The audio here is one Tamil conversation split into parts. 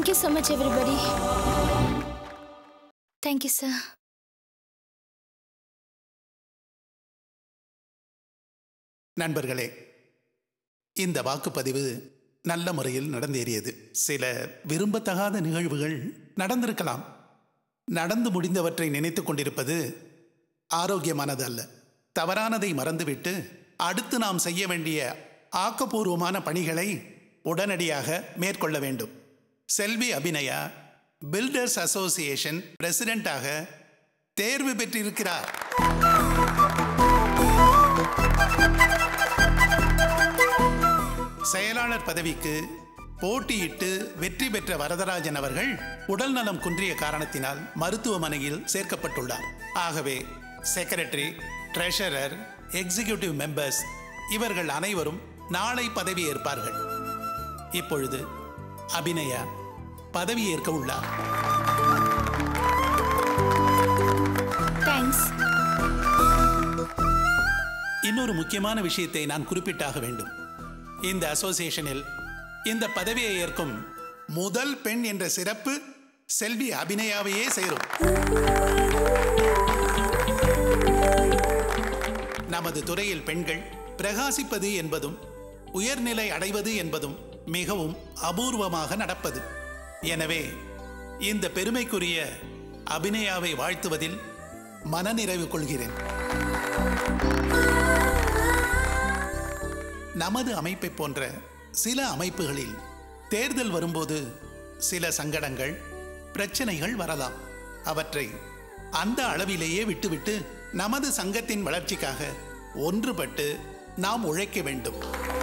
Thank you so much everybody thank you sir நண்பர்களே இந்த வாக்குப்பதிவு நல்ல முறையில் நடந்தேறியது சில விரும்பத்தகாத நிகழ்வுகள் நடந்திருக்கலாம் நடந்து முடிந்தவற்றை நினைத்து கொண்டிருப்பது ஆரோக்கியமானது அல்ல தவறானதை மறந்துவிட்டு அடுத்து நாம் செய்ய வேண்டிய ஆக்கப்பூர்வமான பணிகளை உடனடியாக மேற்கொள்ள வேண்டும் செல்வி அபிநயா பில்டர்ஸ் அசோசியேஷன் பிரசிடென்ட்டாக தேர்வு பெற்றிருக்கிறார் செயலாளர் பதவிக்கு போட்டியிட்டு வெற்றி பெற்ற வரதராஜன் அவர்கள் உடல் நலம் குன்றிய காரணத்தினால் மருத்துவமனையில் சேர்க்கப்பட்டுள்ளார் ஆகவே செக்ரட்டரி ட்ரெஷரர் எக்ஸிகியூட்டிவ் மெம்பர்ஸ் இவர்கள் அனைவரும் நாளை பதவியேற்பார்கள் இப்பொழுது அபிநயா பதவியேற்க உள்ளார் தேங்க்ஸ் இன்னொரு முக்கியமான விஷயத்தை நான் குறிப்பிட்டாக வேண்டும் இந்த அசோசியேஷனில் இந்த பதவியை ஏற்கும் முதல் பெண் என்ற சிறப்பு செல்வி அபிநயாவையே சேரும் நமது துறையில் பெண்கள் பிரகாசிப்பது என்பதும் உயர்நிலை அடைவது என்பதும் மிகவும் அபூர்வமாக நடப்பது எனவே இந்த பெருமைக்குரிய அபிநயாவை வாழ்த்துவதில் மனநிறைவு கொள்கிறேன் நமது அமைப்பை போன்ற சில அமைப்புகளில் தேர்தல் வரும்போது சில சங்கடங்கள் பிரச்சனைகள் வரலாம் அவற்றை அந்த அளவிலேயே விட்டுவிட்டு நமது சங்கத்தின் வளர்ச்சிக்காக ஒன்றுபட்டு நாம் உழைக்க வேண்டும்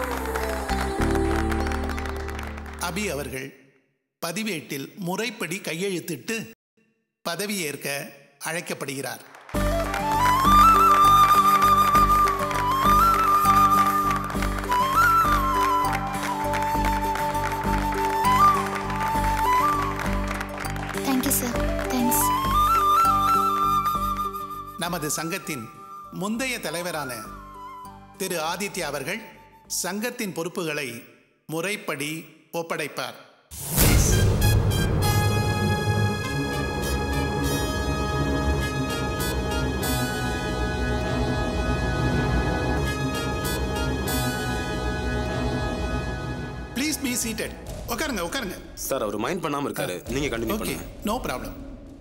அபி அவர்கள் பதிவேட்டில் முறைப்படி கையெழுத்திட்டு பதவியேற்க அழைக்கப்படுகிறார் தேங்க்யூ சார் தேங்க்ஸ் நமது சங்கத்தின் முந்தைய தலைவரான திரு ஆதித்யா அவர்கள் சங்கத்தின் பொறுப்புகளை முறைப்படி ஒப்படைப்பார் ப்ளீஸ் பி சீட்டட் உட்காருங்க உட்காருங்க சார் அவர் மைண்ட் பண்ணாம இருக்காரு நீங்க கண்டினியூ ஓகே பண்ணுங்க நோ ப்ராப்ளம்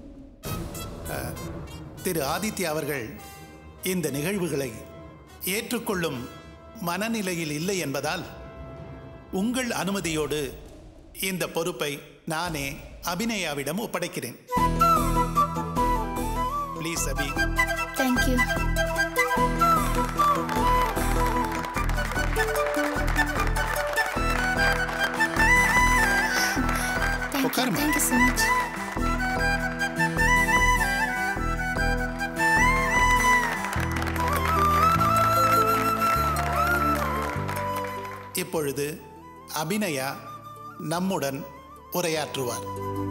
திரு ஆதித்யா அவர்கள் இந்த நிகழ்வுகளை ஏற்றுக்கொள்ளும் மனநிலையில் இல்லை என்பதால் உங்கள் அனுமதியோடு இந்த பொறுப்பை நானே அபிநயாவிடம் ஒப்படைக்கிறேன் ப்ளீஸ் அபி தேங்க்யூ தேங்க்யூ உட்காருமா. தேங்க்யூ ஸோ மச் இப்பொழுது அபிநயா நம்முடன் உரையாற்றுவார்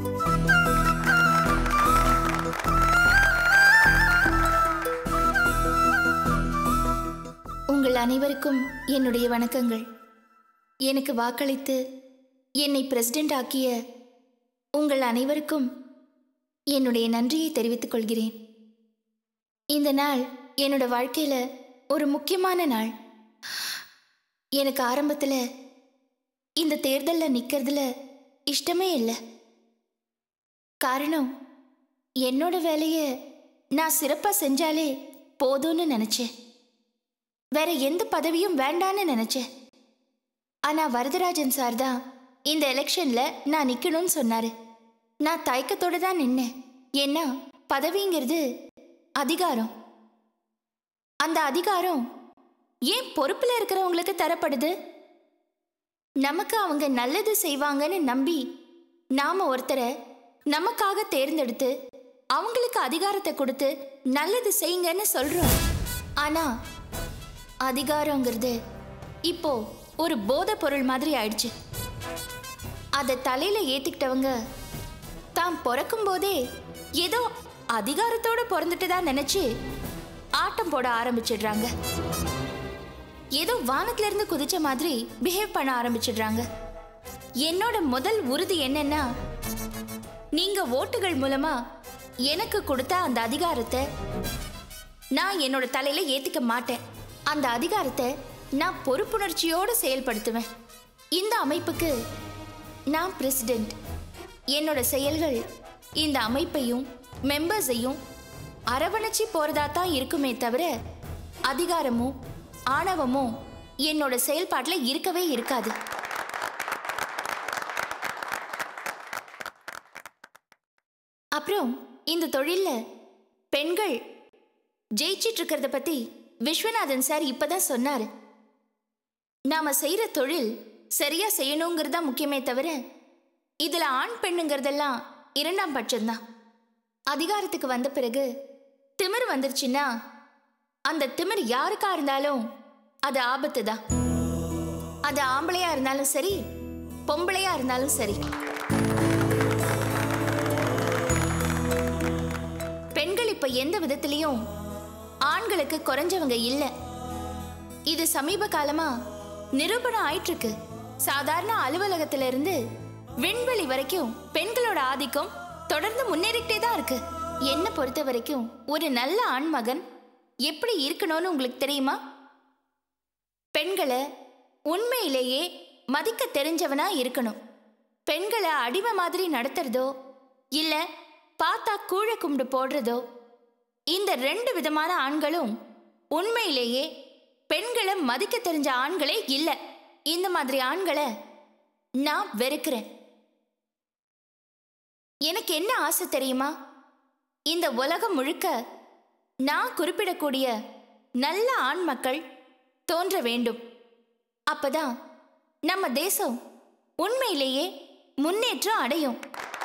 உங்கள் அனைவருக்கும் என்னுடைய வணக்கங்கள் எனக்கு வாக்களித்து என்னை பிரசிடென்ட் ஆக்கிய உங்கள் அனைவருக்கும் என்னுடைய நன்றியை தெரிவித்துக் கொள்கிறேன் இந்த நாள் என்னோட வாழ்க்கையில ஒரு முக்கியமான நாள் எனக்கு ஆரம்பத்தில் இந்த தேர்தலில் நிற்கிறதுல இஷ்டமே இல்லை காரணம் என்னோட வேலையை நான் சிறப்பாக செஞ்சாலே போதும்னு நினச்சேன் வேற எந்த பதவியும் வேண்டான்னு நினைச்சேன் ஆனா வரதராஜன் சார் தான் இந்த எலெக்ஷன்ல நான் நிக்கணும்னு சொன்னாரு நான் தயக்கத்தோட தான் நின்னேன் ஏன்னா பதவிங்கிறது அதிகாரம் அந்த அதிகாரம் ஏன் பொறுப்புல இருக்கிறவங்களுக்கு தரப்படுது நமக்கு அவங்க நல்லது செய்வாங்கன்னு நம்பி நாம ஒருத்தரை நமக்காக தேர்ந்தெடுத்து அவங்களுக்கு அதிகாரத்தை கொடுத்து நல்லது செய்யுங்கன்னு சொல்றோம் ஆனா அதிகாரங்கிறது இப்போ ஒரு போதை பொருள் மாதிரி ஆயிடுச்சு அதை தலையில ஏத்திக்கிட்டவங்க தாம் பிறக்கும் போதே ஏதோ அதிகாரத்தோட பிறந்துட்டு தான் நினைச்சு ஆட்டம் போட ஆரம்பிச்சிடுறாங்க ஏதோ வானத்துல இருந்து குதிச்ச மாதிரி பிஹேவ் பண்ண ஆரம்பிச்சிடுறாங்க என்னோட முதல் உறுதி என்னன்னா நீங்க ஓட்டுகள் மூலமா எனக்கு கொடுத்த அந்த அதிகாரத்தை நான் என்னோட தலையில ஏத்திக்க மாட்டேன் அந்த அதிகாரத்தை நான் பொறுப்புணர்ச்சியோடு செயல்படுத்துவேன் இந்த அமைப்புக்கு நான் பிரசிடென்ட் என்னோட செயல்கள் இந்த அமைப்பையும் மெம்பர்ஸையும் அரவணைச்சி போறதா தான் இருக்குமே தவிர அதிகாரமும் ஆணவமும் என்னோட செயல்பாட்டில் இருக்கவே இருக்காது அப்புறம் இந்த தொழில்ல பெண்கள் ஜெயிச்சிட்டு இருக்கிறத பத்தி விஸ்வநாதன் சார் இப்பதான் சொன்னாரு நாம செய்யற தொழில் சரியா செய்யணுங்கிறதா முக்கியமே தவிர இதுல ஆண் பெண்ணுங்கிறதெல்லாம் இரண்டாம் பட்சம்தான் அதிகாரத்துக்கு வந்த பிறகு திமிர் வந்துருச்சுன்னா அந்த திமிர் யாருக்கா இருந்தாலும் அது ஆபத்து தான் அது ஆம்பளையா இருந்தாலும் சரி பொம்பளையா இருந்தாலும் சரி பெண்கள் இப்ப எந்த விதத்திலையும் ஆண்களுக்கு குறைஞ்சவங்க இல்ல இது சமீப காலமா நிரூபணம் ஆயிட்டு இருக்கு சாதாரண அலுவலகத்துல இருந்து விண்வெளி வரைக்கும் பெண்களோட ஆதிக்கம் தொடர்ந்து முன்னேறிக்கிட்டே தான் இருக்கு என்ன பொறுத்த வரைக்கும் ஒரு நல்ல ஆண்மகன் எப்படி இருக்கணும்னு உங்களுக்கு தெரியுமா பெண்களை உண்மையிலேயே மதிக்க தெரிஞ்சவனா இருக்கணும் பெண்களை அடிமை மாதிரி நடத்துறதோ இல்ல பார்த்தா கூழ கும்பிடு போடுறதோ இந்த ரெண்டு விதமான ஆண்களும் உண்மையிலேயே பெண்களை மதிக்க தெரிஞ்ச ஆண்களே இல்ல இந்த மாதிரி ஆண்களை நான் வெறுக்கிறேன் எனக்கு என்ன ஆசை தெரியுமா இந்த உலகம் முழுக்க நான் குறிப்பிடக்கூடிய நல்ல ஆண் மக்கள் தோன்ற வேண்டும் அப்பதான் நம்ம தேசம் உண்மையிலேயே முன்னேற்றம் அடையும்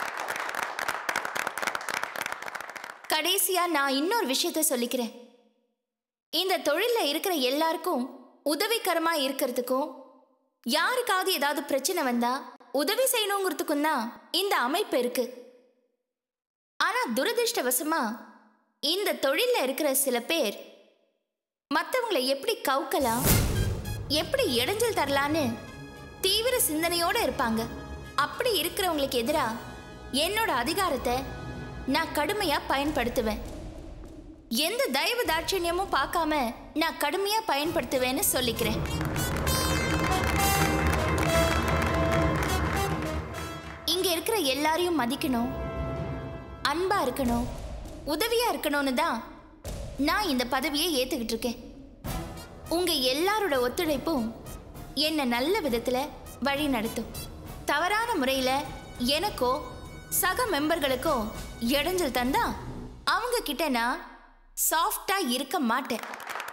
கடைசியா நான் இன்னொரு விஷயத்த சொல்லிக்கிறேன் இந்த தொழில்ல இருக்கிற எல்லாருக்கும் உதவிகரமா இருக்கிறதுக்கும் யாருக்காவது ஏதாவது பிரச்சனை வந்தா உதவி செய்யணுங்கிறதுக்கும் தான் இந்த அமைப்பு இருக்கு ஆனா துரதிருஷ்டவசமா இந்த தொழில்ல இருக்கிற சில பேர் மத்தவங்களை எப்படி கவுக்கலாம் எப்படி இடைஞ்சல் தரலான்னு தீவிர சிந்தனையோட இருப்பாங்க அப்படி இருக்கிறவங்களுக்கு எதிரா என்னோட அதிகாரத்தை நான் கடுமையா பயன்படுத்துவேன் எந்த தயவு தாட்சண்யமும் பார்க்காம நான் கடுமையா பயன்படுத்துவேன்னு சொல்லிக்கிறேன் இங்க இருக்கிற எல்லாரையும் மதிக்கணும் அன்பா இருக்கணும் உதவியா இருக்கணும்னு தான் நான் இந்த பதவியை ஏத்துக்கிட்டு இருக்கேன் உங்க எல்லாரோட ஒத்துழைப்பும் என்னை நல்ல விதத்துல வழி நடத்தும் தவறான முறையில எனக்கோ சக மெம்பர்களுக்கோ இடைஞ்சல் தந்தா அவங்க கிட்ட நான் சாஃப்டா இருக்க மாட்டேன்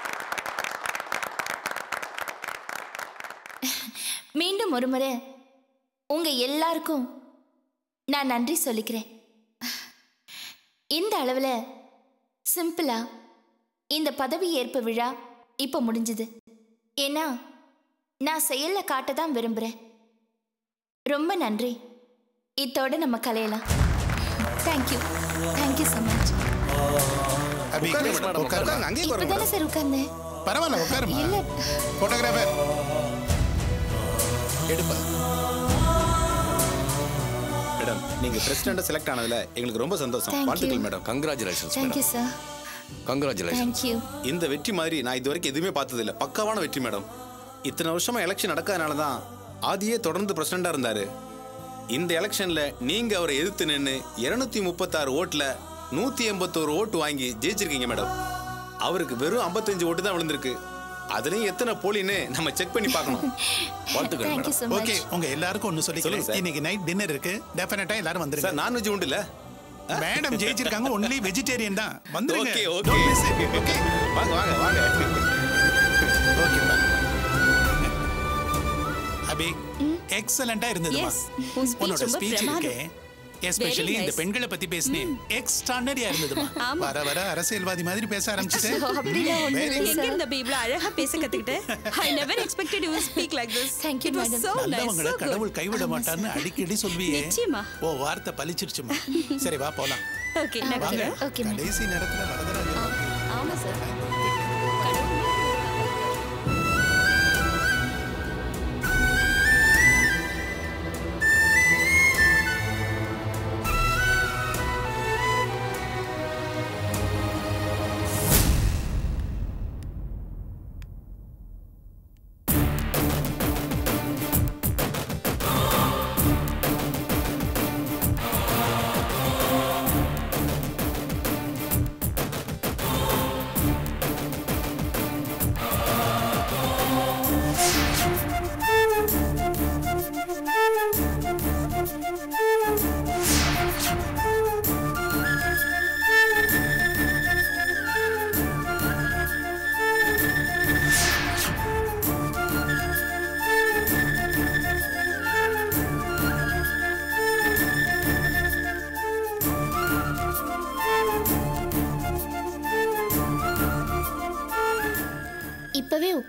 மீண்டும் ஒரு முறை உங்க எல்லாருக்கும் நான் நன்றி சொல்லிக்கிறேன் இந்த அளவில் சிம்பிளா இந்த பதவி ஏற்பு விழா இப்போ முடிஞ்சுது ஏன்னா நான் செயல்ல காட்ட தான் விரும்புகிறேன் ரொம்ப நன்றி இத்தோட நம்ம கலையலாம் thank you thank you so much Abhi உட்காருங்க மேடம், உட்காருமா உட்காருங்க, அங்கேயே இப்போ உட்காருங்க தானே சார் உட்கார்ந்தேன் பரவாயில்ல உட்காருமா இல்ல போட்டோகிராஃபர் எடுப்பா மேடம் நீங்க பிரசிடண்டா செலக்ட் ஆனதுல எங்களுக்கு ரொம்ப சந்தோஷம் Thank you. வாழ்த்துக்கள் madam congratulations thank you sir congratulation thank you இந்த வெற்றி மாதிரி நான் இது வரைக்கும் எதுவுமே பார்த்தது இல்ல பக்காவான வெற்றி மேடம் இத்தனை வருஷமா எலெக்ஷன் நடக்காதனால தான் ஆதியே தொடர்ந்து பிரசிடண்டா இருந்தாரு இந்த எலெக்ஷன்ல நீங்க அவரை எதிர்த்து நின்று இருநூத்தி முப்பத்தாறு ஓட்டுல நூத்தி எண்பத்தோரு ஓட்டு வாங்கி ஜெயிச்சிருக்கீங்க மேடம் அவருக்கு வெறும் 55 ஓட்டு தான் விழுந்திருக்கு அதுலயும் எத்தனை போலின்னு நம்ம செக் பண்ணி பார்க்கணும் வாழ்த்துக்கள் thank you madam so okay much உங்க எல்லாருக்கும் ஒன்னு சொல்லுங்க சொல்லிக்கிறேன் சார். இன்னைக்கு நைட் டின்னர் இருக்கு டெஃபினட்டா எல்லாரும் வந்துருங்க சார் நான்வெஜ் உண்டு இல்ல மேடம் ஜெயிச்சிருக்காங்க ஒன்லி வெஜிடேரியன் தான் வந்துருங்க okay okay Don't miss it. Okay வாங்க வாங்க வாங்க ஓகே bye. அபி எக்ஸலண்டா இருந்ததுமா Yes, உன் speech உன்னோட ரொம்ப ஸ்பீச் பிரமாதம். இருக்கே எஸ்பெஷலி இந்த nice. பெண்களை பத்தி பேசினேன் எக்ஸ்ட்ரானரியா இருந்ததுமா ஆமா. வர வர அரசியல்வாதி மாதிரி பேச ஆரம்பிச்சுட்டேன் அப்படிலாம் ஒண்ணும் Very இல்லை good. எங்க சார் இருந்த பி இவ்வளவு அழகா பேச கத்துக்கிட்டேன் I never expected you speak like this Thank you, it was madam. So nice நல்லவங்களை சோ கடவுள் கைவிட மாட்டார்னு அடிக்கடி சொல்வியே நிச்சயமா. ஓ வார்த்தை பலிச்சிருச்சுமா சரி வா போலாம் ஓகே நான் வாங்க வரேன் Okay, ma'am. கடைசி நேரத்துல வரதராஜன் ஆமா சார்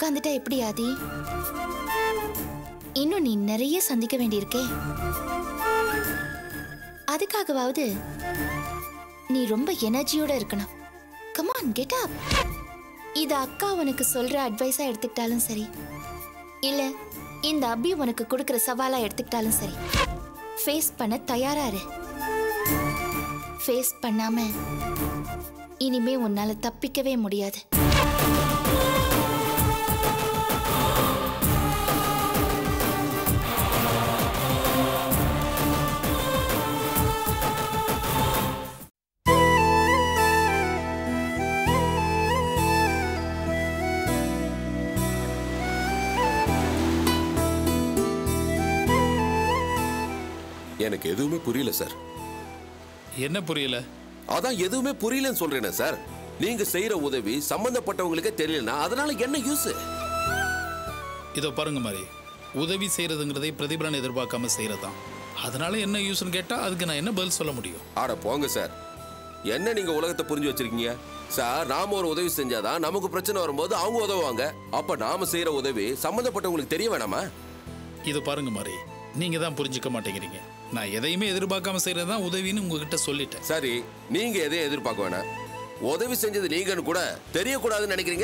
உட்காந்துட்டா எப்படி ஆதி இன்னும் நீ நிறைய சந்திக்க வேண்டியிருக்கே அதுக்காகவாவது நீ ரொம்ப எனர்ஜியோட இருக்கணும் கமான் கெட் அப் இது அக்கா உனக்கு சொல்ற அட்வைஸா எடுத்துக்கிட்டாலும் சரி இல்ல இந்த அபி உனக்கு கொடுக்கிற சவாலா எடுத்துக்கிட்டாலும் சரி ஃபேஸ் பண்ண தயாரா இரு ஃபேஸ் பண்ணாம இனிமே உன்னால தப்பிக்கவே முடியாது எனக்கு எதுவுமே புரியல சார் என்ன புரியல அதான் எதுவுமே புரியலன்னு சொல்றேனே சார் நீங்க செய்யற உதவி சம்பந்தப்பட்டவங்களுக்கே தெரியலனா அதனால என்ன யூஸ் இதோ பாருங்க மாதிரி உதவி செய்யறதுங்கிறதை பிரதிபலன் எதிர்பார்க்காம செய்யறதுதான் அதனால என்ன யூஸ்னு கேட்டா அதுக்கு நான் என்ன பதில் சொல்ல முடியும் ஆட போங்க சார் என்ன நீங்க உலகத்தை புரிஞ்சு வச்சிருக்கீங்க சார் நாம ஒரு உதவி செஞ்சாதான் நமக்கு பிரச்சனை வரும்போது அவங்க உதவுவாங்க அப்ப நாம செய்யற உதவி சம்பந்தப்பட்டவங்களுக்கு தெரிய வேணாமா இது பாருங்க மாதிரி நீங்க தான் புரிஞ்சுக்க மாட்டேங்கிறீங்க நான் எதையுமே எதிர்பார்க்காம செய்யறது தான் உதவின்னு உங்ககிட்ட சொல்லிட்டேன் சரி நீங்க எதையும் எதிர்பார்க்க வேணாம் உதவி செஞ்சது நீங்கன்னு கூட தெரியக்கூடாதுன்னு நினைக்கிறீங்க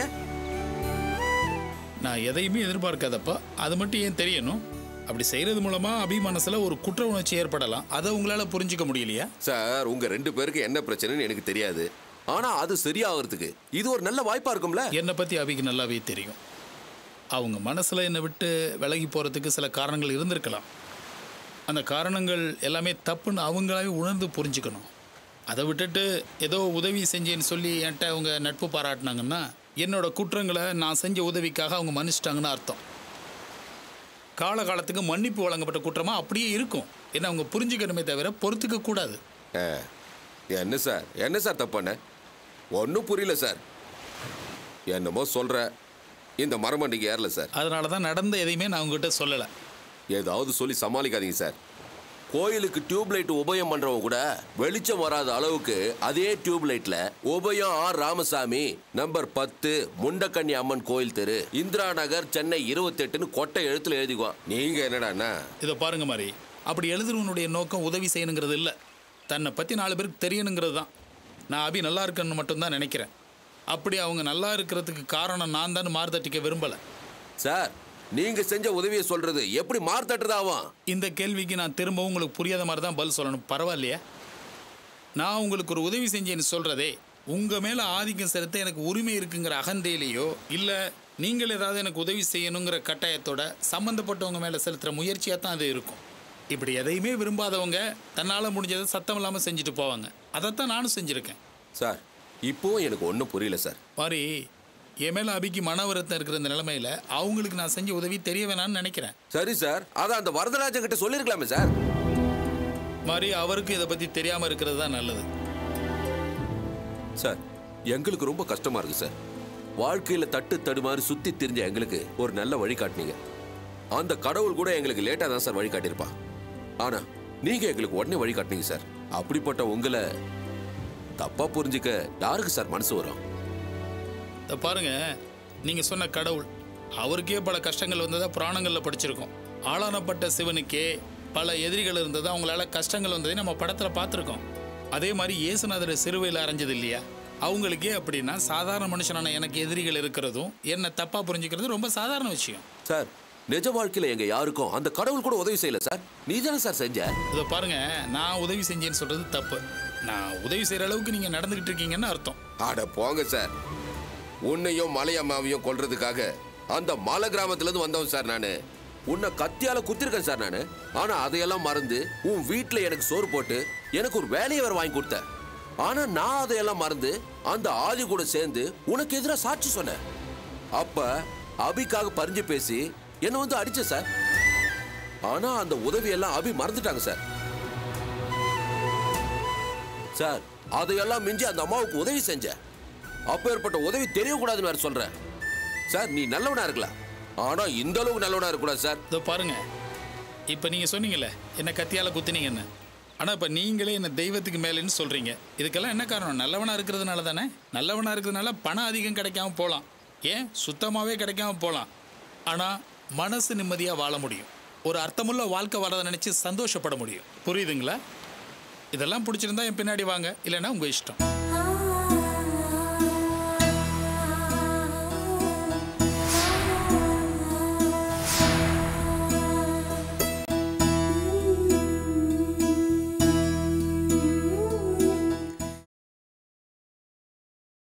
நான் எதையுமே எதிர்பார்க்காதப்ப அது மட்டும் ஏன் தெரியணும் அப்படி செய்யறது மூலமா அபி மனசுல ஒரு குற்ற உணர்ச்சி ஏற்படலாம் அதை உங்களால புரிஞ்சுக்க முடியலையா சார் உங்க ரெண்டு பேருக்கு என்ன பிரச்சனைன்னு எனக்கு தெரியாது ஆனா அது சரியாகிறதுக்கு இது ஒரு நல்ல வாய்ப்பா இருக்கும்ல என்னை பத்தி அபிக்கு நல்லாவே தெரியும் அவங்க மனசுல என்னை விட்டு விலகி போறதுக்கு சில காரணங்கள் இருந்திருக்கலாம் அந்த காரணங்கள் எல்லாமே தப்புன்னு அவங்களாவே உணர்ந்து புரிஞ்சுக்கணும் அதை விட்டுட்டு ஏதோ உதவி செஞ்சேன்னு சொல்லி என்கிட்ட அவங்க நட்பு பாராட்டினாங்கன்னா என்னோட குற்றங்களை நான் செஞ்ச உதவிக்காக அவங்க மன்னிச்சிட்டாங்கன்னு அர்த்தம் காலகாலத்துக்கு மன்னிப்பு வழங்கப்பட்ட குற்றமா அப்படியே இருக்கும் ஏன்னா அவங்க புரிஞ்சுக்கணுமே தவிர பொறுத்துக்க கூடாது அஹ், என்ன சார் என்ன சார் தப்பான ஒன்றும் புரியல சார் என்னமோ சொல்ற இந்த மரமண்டிக்கு ஏறல சார் அதனால தான் நடந்த எதையுமே நான் உங்ககிட்ட சொல்லலை ஏதாவது சொல்லி சமாளிக்காதீங்க சார் கோயிலுக்கு டியூப் லைட் உபயம் பண்றவங்க கூட வெளிச்சம் வராத அளவுக்கு அதே டியூப் லைட்ல உபயம் ஆர் ராமசாமி நம்பர் பத்து முண்டக்கண்ணி அம்மன் கோயில் தெரு இந்திரா நகர் சென்னை இருபத்தெட்டுன்னு கொட்டை எழுத்துல எழுதிக்குவான் நீங்க என்னடாண்ணா இதை பாருங்க மாதிரி அப்படி எழுதுறவனுடைய நோக்கம் உதவி செய்யணுங்கிறது இல்லை தன்னை பற்றி நாலு பேருக்கு தெரியணுங்கிறது தான் நான் அபி நல்லா இருக்கணும்னு மட்டும்தான் நினைக்கிறேன் அப்படி அவங்க நல்லா இருக்கிறதுக்கு காரணம் நான் தான் மாறுதட்டிக்க விரும்பலை சார் நீங்க செஞ்ச உதவியை சொல்றது எப்படி மார்த்தட்டுறதாவும் இந்த கேள்விக்கு நான் திரும்பவும் உங்களுக்கு புரியாத மாதிரி தான் பதில் சொல்லணும் பரவாயில்லையா நான் உங்களுக்கு ஒரு உதவி செஞ்சேன்னு சொல்கிறதே உங்கள் மேலே ஆதிக்கம் செலுத்த எனக்கு உரிமை இருக்குங்கிற அகந்தையிலேயோ இல்லை நீங்கள் ஏதாவது எனக்கு உதவி செய்யணுங்கிற கட்டாயத்தோட சம்மந்தப்பட்டவங்க மேலே செலுத்துகிற முயற்சியாக தான் அது இருக்கும் இப்படி எதையுமே விரும்பாதவங்க தன்னால் முடிஞ்சதை சத்தம் இல்லாமல் செஞ்சுட்டு போவாங்க அதைத்தான் நானும் செஞ்சுருக்கேன் சார் இப்போவும் எனக்கு ஒன்றும் புரியல சார் மாதிரி என் மேலே அபிக்கு மன வருத்தம் இருக்கிற இந்த நிலமையில அவங்களுக்கு நான் செஞ்ச உதவி தெரிய வேணாம்னு நினைக்கிறேன் சரி சார் அதான் அந்த வரதராஜன் கிட்ட சொல்லிருக்கலாமே சார் மாதிரி அவருக்கு இதை பற்றி தெரியாமல் இருக்கிறது தான் நல்லது சார் எங்களுக்கு ரொம்ப கஷ்டமா இருக்கு சார் வாழ்க்கையில தட்டு தடுமாறி சுத்தி திரிஞ்ச எங்களுக்கு ஒரு நல்ல வழி காட்டினீங்க அந்த கடவுள் கூட எங்களுக்கு லேட்டா தான் சார் வழி காட்டியிருப்பான் ஆனா நீங்க எங்களுக்கு உடனே வழி காட்டினீங்க சார் அப்படிப்பட்ட உங்களை தப்பா புரிஞ்சுக்க யாருக்கு சார் மனசு வரும் இதை பாருங்க நீங்க சொன்ன கடவுள் அவருக்கே பல கஷ்டங்கள் வந்ததா புராணங்கள்ல படிச்சிருக்கோம் ஆளானப்பட்ட சிவனுக்கே பல எதிரிகள் இருந்ததா அவங்களால கஷ்டங்கள் வந்ததை நம்ம படத்துல பார்த்துருக்கோம் அதே மாதிரி இயேசுநாதர் சிறுவையில் அரைஞ்சது இல்லையா அவங்களுக்கே அப்படின்னா சாதாரண மனுஷனான எனக்கு எதிரிகள் இருக்கிறதும் என்ன தப்பா புரிஞ்சுக்கிறது ரொம்ப சாதாரண விஷயம் சார் நிஜ வாழ்க்கையில எங்க யாருக்கும் அந்த கடவுள் கூட உதவி செய்யல சார் நீ தானே சார் செஞ்ச இதை பாருங்க நான் உதவி செஞ்சேன்னு சொல்றது தப்பு நான் உதவி செய்யற அளவுக்கு நீங்க நடந்துகிட்டு இருக்கீங்கன்னு அர்த்தம் அட போங்க சார் உன்னையும் மலையம்மாவையும் கொல்றதுக்காக அந்த மலை கிராமத்துல இருந்து வந்தவன் சார் நானு உன்னை கத்தியால குத்திருக்கேன் சார் நானு ஆனா அதையெல்லாம் மறந்து உன் வீட்டுல எனக்கு சோறு போட்டு எனக்கு ஒரு வேலையை வேற வாங்கி கொடுத்த ஆனா நான் அதையெல்லாம் மறந்து அந்த ஆதி கூட சேர்ந்து உனக்கு எதிராக சாட்சி சொன்னேன் அப்ப அபிக்காக பறிஞ்சு பேசி என்ன வந்து அடிச்ச சார் ஆனா அந்த உதவியெல்லாம் அபி மறந்துட்டாங்க சார் சார் அதையெல்லாம் மிஞ்சி அந்த அம்மாவுக்கு உதவி செஞ்சேன் அப்பேற்பட்ட உதவி தெரியக்கூடாதுன்னு வேற சொல்றேன் சார் நீ நல்லவனா இருக்கலாம் ஆனா இந்த அளவுக்கு நல்லவனா இருக்கக்கூடாது சார் இதோ பாருங்க இப்போ நீங்கள் சொன்னீங்கல்ல என்ன கத்தியால் குத்துனீங்கன்னு ஆனால் இப்போ நீங்களே என்ன தெய்வத்துக்கு மேலேன்னு சொல்கிறீங்க இதுக்கெல்லாம் என்ன காரணம் நல்லவனாக இருக்கிறதுனால தானே நல்லவனாக இருக்கிறதுனால பணம் அதிகம் கிடைக்காம போகலாம் ஏன் சுத்தமாகவே கிடைக்காம போகலாம் ஆனால் மனசு நிம்மதியாக வாழ முடியும் ஒரு அர்த்தமுள்ள வாழ்க்கை வாழதை நினச்சி சந்தோஷப்பட முடியும் புரியுதுங்களா இதெல்லாம் பிடிச்சிருந்தா என் பின்னாடி வாங்க இல்லைன்னா உங்கள் இஷ்டம்